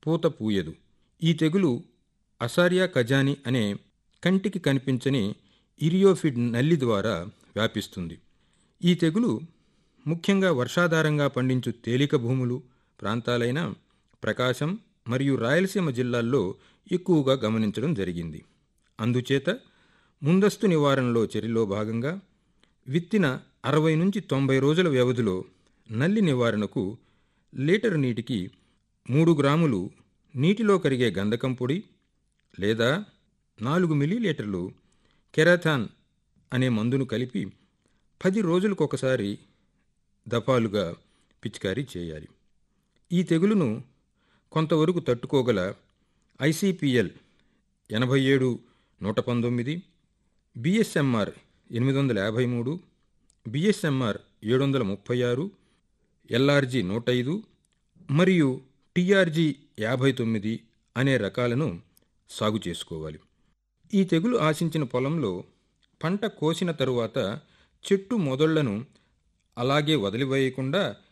పూత పూయదు ఈ తెగులు అసారియా కజాని అనే కంటికి కనిపించని ఇరియోఫిడ్ నల్లి ద్వారా వ్యాపిస్తుంది ఈ తెగులు ముఖ్యంగా వర్షాధారంగా పండించు తేలిక భూములు ప్రాంతాలైన ప్రకాశం మరియు రాయలసీమ జిల్లాల్లో ఎక్కువగా గమనించడం జరిగింది అందుచేత ముందస్తు నివారణలో చర్యలో భాగంగా విత్తిన అరవై నుంచి తొంభై రోజుల వ్యవధిలో నల్లి నివారణకు లీటరు నీటికి మూడు గ్రాములు నీటిలో కరిగే గంధకం పొడి లేదా నాలుగు మిల్లీలీటర్లు కెరాథాన్ అనే మందును కలిపి పది రోజులకొకసారి దఫాలుగా పిచికారీ చేయాలి ఈ తెగులును కొంతవరకు తట్టుకోగల ఐసిపిఎల్ ఎనభై ఏడు నూట పంతొమ్మిది బిఎస్ఎంఆర్ ఎనిమిది వందల యాభై మూడు బిఎస్ఎంఆర్ ఏడు వందల ముప్పై ఆరు ఎల్ఆర్జి నూట ఐదు మరియు టిఆర్జి యాభై తొమ్మిది అనే రకాలను సాగు చేసుకోవాలి ఈ తెగులు ఆశించిన పొలంలో పంట కోసిన తరువాత చెట్టు మొదళ్లను అలాగే వదిలివేయకుండా